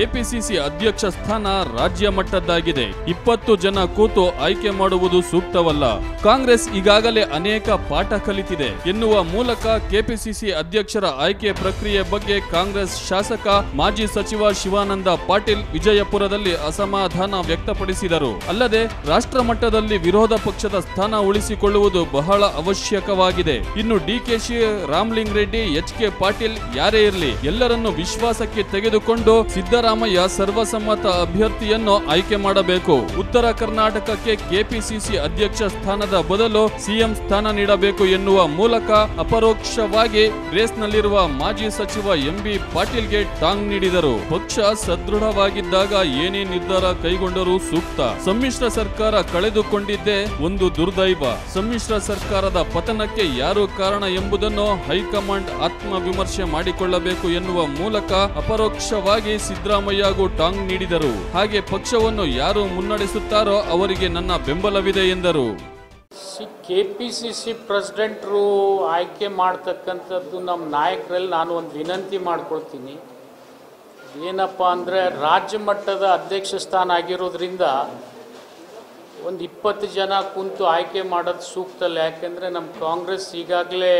KPCC ಅಧ್ಯಕ್ಷ ಸ್ಥಾನ ರಾಜ್ಯ ಮಟ್ಟದ್ದಾಗಿದೆ ಇಪ್ಪತ್ತು ಜನ ಕೂತು ಆಯ್ಕೆ ಮಾಡುವುದು ಸೂಕ್ತವಲ್ಲ ಕಾಂಗ್ರೆಸ್ ಈಗಾಗಲೇ ಅನೇಕ ಪಾಠ ಕಲಿತಿದೆ ಎನ್ನುವ ಮೂಲಕ ಕೆಪಿಸಿಸಿ ಅಧ್ಯಕ್ಷರ ಆಯ್ಕೆ ಪ್ರಕ್ರಿಯೆ ಬಗ್ಗೆ ಕಾಂಗ್ರೆಸ್ ಶಾಸಕ ಮಾಜಿ ಸಚಿವ ಶಿವಾನಂದ ಪಾಟೀಲ್ ವಿಜಯಪುರದಲ್ಲಿ ಅಸಮಾಧಾನ ವ್ಯಕ್ತಪಡಿಸಿದರು ಅಲ್ಲದೆ ರಾಷ್ಟ್ರ ಮಟ್ಟದಲ್ಲಿ ವಿರೋಧ ಪಕ್ಷದ ಸ್ಥಾನ ಉಳಿಸಿಕೊಳ್ಳುವುದು ಬಹಳ ಅವಶ್ಯಕವಾಗಿದೆ ಇನ್ನು ಡಿಕೆಶಿ ರಾಮ್ಲಿಂಗ್ ರೆಡ್ಡಿ ಎಚ್ ಕೆ ಪಾಟೀಲ್ ಯಾರೇ ಇರಲಿ ಎಲ್ಲರನ್ನು ವಿಶ್ವಾಸಕ್ಕೆ ತೆಗೆದುಕೊಂಡು ಸಿದ್ದರಾಮಯ್ಯ ಸರ್ವಸಮ್ಮತ ಅಭ್ಯರ್ಥಿಯನ್ನು ಆಯ್ಕೆ ಮಾಡಬೇಕು ಉತ್ತರ ಕರ್ನಾಟಕಕ್ಕೆ ಕೆಪಿಸಿಸಿ ಅಧ್ಯಕ್ಷ ಸ್ಥಾನದ ಬದಲು ಸಿಎಂ ಸ್ಥಾನ ನೀಡಬೇಕು ಎನ್ನುವ ಮೂಲಕ ಅಪರೋಕ್ಷವಾಗಿ ರೇಸ್ನಲ್ಲಿರುವ ಮಾಜಿ ಸಚಿವ ಎಂಬಿ ಪಾಟೀಲ್ಗೆ ಟಾಂಗ್ ನೀಡಿದರು ಪಕ್ಷ ಸದೃಢವಾಗಿದ್ದಾಗ ಏನೇ ನಿರ್ಧಾರ ಕೈಗೊಂಡರೂ ಸೂಕ್ತ ಸಮ್ಮಿಶ್ರ ಸರ್ಕಾರ ಕಳೆದುಕೊಂಡಿದ್ದೇ ಒಂದು ದುರ್ದೈವ ಸಮ್ಮಿಶ್ರ ಸರ್ಕಾರದ ಪತನಕ್ಕೆ ಯಾರು ಕಾರಣ ಎಂಬುದನ್ನು ಹೈಕಮಾಂಡ್ ಆತ್ಮವಿಮರ್ಶೆ ಮಾಡಿಕೊಳ್ಳಬೇಕು ಎನ್ನುವ ಮೂಲಕ ಅಪರೋಕ್ಷವಾಗಿ ಸಿದ್ದರಾಮಯ್ಯಗೂ ಟಾಂಗ್ ನೀಡಿದರು ಹಾಗೆ ಪಕ್ಷವನ್ನು ಯಾರು ಮುನ್ನಡೆಸುತ್ತಾರೋ ಅವರಿಗೆ ನನ್ನ ಬೆಂಬಲವಿದೆ ಎಂದರು C K P C C ಪ್ರೆಸಿಡೆಂಟ್ರು ಆಯ್ಕೆ ಮಾಡ್ತಕ್ಕಂಥದ್ದು ನಮ್ಮ ನಾಯಕರಲ್ಲಿ ನಾನು ಒಂದು ವಿನಂತಿ ಮಾಡ್ಕೊಳ್ತೀನಿ ಏನಪ್ಪ ಅಂದರೆ ರಾಜ್ಯ ಮಟ್ಟದ ಅಧ್ಯಕ್ಷ ಸ್ಥಾನ ಆಗಿರೋದ್ರಿಂದ ಒಂದು ಇಪ್ಪತ್ತು ಜನ ಕುಂತು ಆಯ್ಕೆ ಮಾಡೋದು ಸೂಕ್ತ ಅಲ್ಲ ಯಾಕೆಂದರೆ ನಮ್ಮ ಕಾಂಗ್ರೆಸ್ ಈಗಾಗಲೇ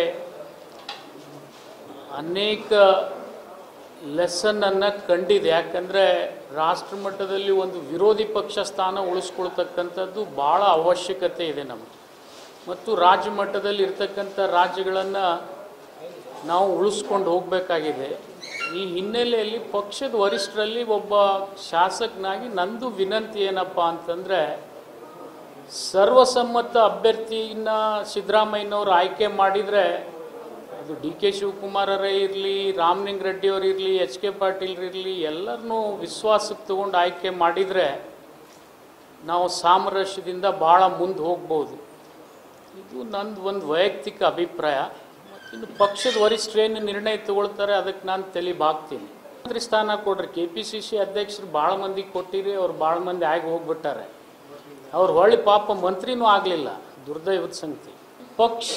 ಅನೇಕ ಲೆಸನ್ನನ್ನು ಕಂಡಿದೆ ಯಾಕಂದರೆ ರಾಷ್ಟ್ರ ಮಟ್ಟದಲ್ಲಿ ಒಂದು ವಿರೋಧಿ ಪಕ್ಷ ಸ್ಥಾನ ಉಳಿಸ್ಕೊಳ್ತಕ್ಕಂಥದ್ದು ಭಾಳ ಅವಶ್ಯಕತೆ ಇದೆ ನಮಗೆ ಮತ್ತು ರಾಜ್ಯ ಮಟ್ಟದಲ್ಲಿ ಇರ್ತಕ್ಕಂಥ ರಾಜ್ಯಗಳನ್ನು ನಾವು ಉಳಿಸ್ಕೊಂಡು ಹೋಗಬೇಕಾಗಿದೆ ಈ ಹಿನ್ನೆಲೆಯಲ್ಲಿ ಪಕ್ಷದ ವರಿಷ್ಠರಲ್ಲಿ ಒಬ್ಬ ಶಾಸಕನಾಗಿ ನಂದು ವಿನಂತಿ ಏನಪ್ಪ ಅಂತಂದರೆ ಸರ್ವಸಮ್ಮತ ಅಭ್ಯರ್ಥಿನ ಸಿದ್ದರಾಮಯ್ಯನವರು ಆಯ್ಕೆ ಮಾಡಿದರೆ ಅದು ಡಿ ಕೆ ಶಿವಕುಮಾರರೇ ಇರಲಿ ರಾಮಲಿಂಗ ರೆಡ್ಡಿಯವರು ಇರಲಿ ಎಚ್ ಕೆ ಪಾಟೀಲ್ ಇರಲಿ ಎಲ್ಲರನ್ನೂ ವಿಶ್ವಾಸಕ್ಕೆ ತಗೊಂಡು ಆಯ್ಕೆ ಮಾಡಿದರೆ ನಾವು ಸಾಮರಸ್ಯದಿಂದ ಭಾಳ ಮುಂದೆ ಹೋಗ್ಬೋದು ಇದು ನಂದು ಒಂದು ವೈಯಕ್ತಿಕ ಅಭಿಪ್ರಾಯ ಇನ್ನು ಪಕ್ಷದ ವರಿಷ್ಠರೇನು ನಿರ್ಣಯ ತಗೊಳ್ತಾರೆ ಅದಕ್ಕೆ ನಾನು ತಲೆ ಬಾಗ್ತೀನಿ ಮಂತ್ರಿ ಸ್ಥಾನ ಕೊಡ್ರಿ ಕೆ ಪಿ ಸಿ ಸಿ ಅಧ್ಯಕ್ಷರು ಭಾಳ ಮಂದಿ ಕೊಟ್ಟಿರಿ ಅವ್ರು ಭಾಳ ಮಂದಿ ಆಗಿ ಹೋಗ್ಬಿಟ್ಟಾರೆ ಅವ್ರು ಹೊಳ್ಳಿ ಪಾಪ ಮಂತ್ರಿನೂ ಆಗಲಿಲ್ಲ ದುರ್ದೈವದ ಸಂಗತಿ ಪಕ್ಷ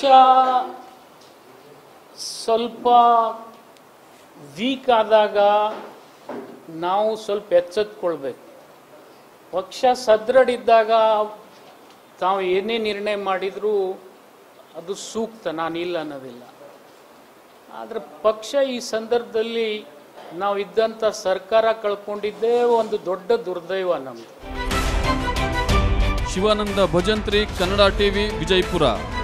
ಸ್ವಲ್ಪ ವೀಕ್ ಆದಾಗ ನಾವು ಸ್ವಲ್ಪ ಎಚ್ಚೆತ್ಕೊಳ್ಬೇಕು ಪಕ್ಷ ಸದೃಢ ಇದ್ದಾಗ ತಾವು ಏನೇ ನಿರ್ಣಯ ಮಾಡಿದರೂ ಅದು ಸೂಕ್ತ ನಾನು ಇಲ್ಲ ಅನ್ನೋದಿಲ್ಲ ಆದರೆ ಪಕ್ಷ ಈ ಸಂದರ್ಭದಲ್ಲಿ ನಾವು ಇದ್ದಂಥ ಸರ್ಕಾರ ಕಳ್ಕೊಂಡಿದ್ದೇ ಒಂದು ದೊಡ್ಡ ದುರ್ದೈವ ನಮ್ಮದು ಶಿವಾನಂದ ಭಜಂತ್ರಿ ಕನ್ನಡ ಟಿವಿ ವಿಜಯಪುರ